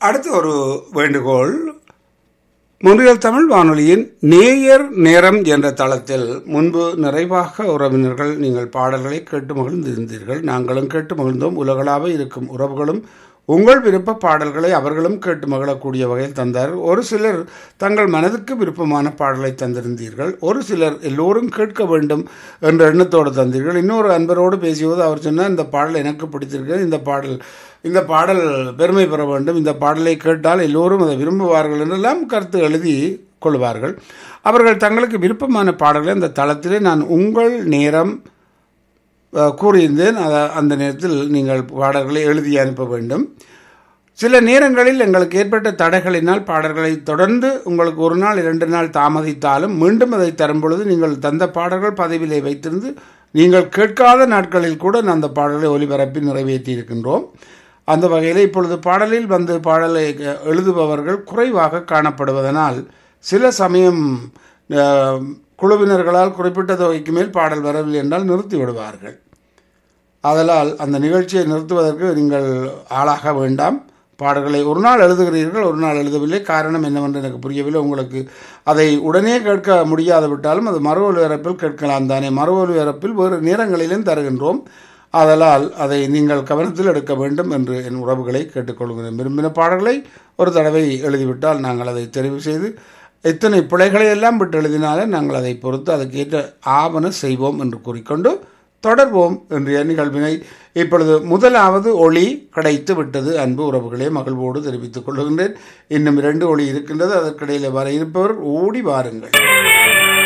அடுத்து ஒரு வேண்டுகோள் முன்றியல் தமிழ் வானொலியின் நேயர் நேரம் என்ற தளத்தில் முன்பு நிறைவாக உறவினர்கள் நீங்கள் பாடல்களை கேட்டு மகிழ்ந்திருந்தீர்கள் நாங்களும் கேட்டு மகிழ்ந்தோம் உலகளாக இருக்கும் உறவுகளும் உங்கள் விருப்ப பாடல்களை அவர்களும் கேட்டு மகிழக்கூடிய வகையில் தந்தார் ஒரு சிலர் தங்கள் மனதுக்கு விருப்பமான பாடலை தந்திருந்தீர்கள் ஒரு சிலர் எல்லோரும் கேட்க வேண்டும் என்ற எண்ணத்தோடு தந்தீர்கள் இன்னொரு அன்பரோடு பேசியபோது அவர் சொன்னார் இந்த பாடல் எனக்கு பிடித்திருக்கிறது இந்த பாடல் இந்த பாடல் பெருமை பெற வேண்டும் இந்த பாடலை கேட்டால் எல்லோரும் அதை விரும்புவார்கள் என்றெல்லாம் கருத்து எழுதி கொள்வார்கள் அவர்கள் தங்களுக்கு விருப்பமான பாடல்களை அந்த தளத்திலே நான் உங்கள் நேரம் அஹ், கூறியிருந்தேன் அத- அந்த நேரத்தில் நீங்கள் பாடல்களை எழுதி அனுப்ப வேண்டும் சில நேரங்களில் எங்களுக்கு ஏற்பட்ட தடைகளினால் பாடல்களை தொடர்ந்து உங்களுக்கு ஒரு நாள் இரண்டு நாள் தாமதித்தாலும் மீண்டும் அதை தரும் பொழுது நீங்கள் தந்த பாடல்கள் பதவியிலே வைத்திருந்து நீங்கள் கேட்காத நாட்களில் கூட நான் அந்த பாடலை ஒலிபரப்பி நிறைவேற்றி இருக்கின்றோம் அந்த வகையில் இப்பொழுது பாடலில் வந்து பாடலை அஹ், எழுதுபவர்கள் குறைவாக காணப்படுவதனால் சில சமயம் அஹ், குழுவினர்களால் குறிப்பிட்ட தொகைக்கு மேல் பாடல் வரவில்லை என்றால் நிறுத்தி விடுவார்கள் ஆதலால் அந்த நிகழ்ச்சியை நிறுத்துவதற்கு நீங்கள் ஆளாக வேண்டாம் பாடல்களை ஒரு நாள் எழுதுகிறீர்கள் ஒரு நாள் எழுதவில்லை காரணம் என்னவென்று எனக்கு புரியவில்லை உங்களுக்கு அதை உடனே கேட்க முடியாது விட்டாலும் அது மறு ஒலிபரப்பில் கேட்கலாம் தானே மறு ஒலிபரப்பில் வேறு நேரங்களிலும் தருகின்றோம் ஆதலால் அதை நீங்கள் கவனத்தில் எடுக்க வேண்டும் என்று என் உறவுகளை கேட்டுக்கொள்கிறேன் விரும்பின பாடல்களை ஒரு தடவை எழுதிவிட்டால் நாங்கள் அதை தெரிவு செய்து எத்தனை பிழைகளை எல்லாம் விட்டு எழுதினாலே நாங்கள் அதை பொறுத்து அதுக்கேற்ற ஆவண செய்வோம் என்று கூறிக்கொண்டு தொடர்வோம் என்ற நிகழ்வினை இப்பொழுது முதலாவது ஒளி கிடைத்து விட்டது அன்பு உறவுகளே மகிழ்வோடு தெரிவித்துக் கொள்கின்றேன் இன்னும் இரண்டு ஒளி இருக்கின்றது அதற்கிடையில் வர இருப்பவர் ஓடி வாருங்கள்